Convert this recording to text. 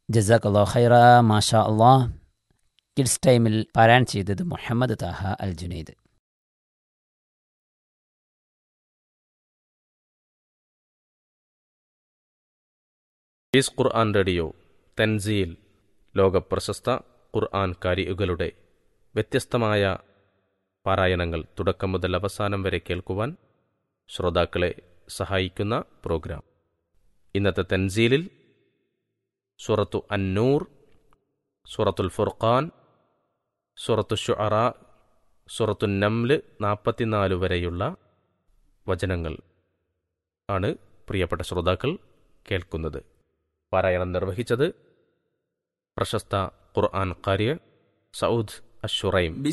ജസാഖ് അള്ളാഹ് ഖൈറ മാഷാ അള്ളാഹ് കിഡ്സ് ടൈമിൽ പാരായണം ചെയ്തത് Muhammad Taha Al Junaid is Quran radio Tanzeel ലോകപ്രശസ്ത ഖുർആൻ കാരികളുടെ വ്യത്യസ്തമായ പാരായണങ്ങൾ തുടക്കം മുതൽ അവസാനം വരെ കേൾക്കുവാൻ ശ്രോതാക്കളെ സഹായിക്കുന്ന പ്രോഗ്രാം ഇന്നത്തെ തൻസീലിൽ സൂറത്തു അന്നൂർ സൂറത്തുൽ ഫുർഖാൻ സൂറത്തു ഷുഅറ സൂറത്തു നംല് നാൽപ്പത്തിനാല് വരെയുള്ള വചനങ്ങൾ ആണ് പ്രിയപ്പെട്ട ശ്രോതാക്കൾ കേൾക്കുന്നത് പാരായണം നിർവഹിച്ചത് പ്രശസ്ത ഖുർആൻ കാര്യ സൗദ് അഷുറൈം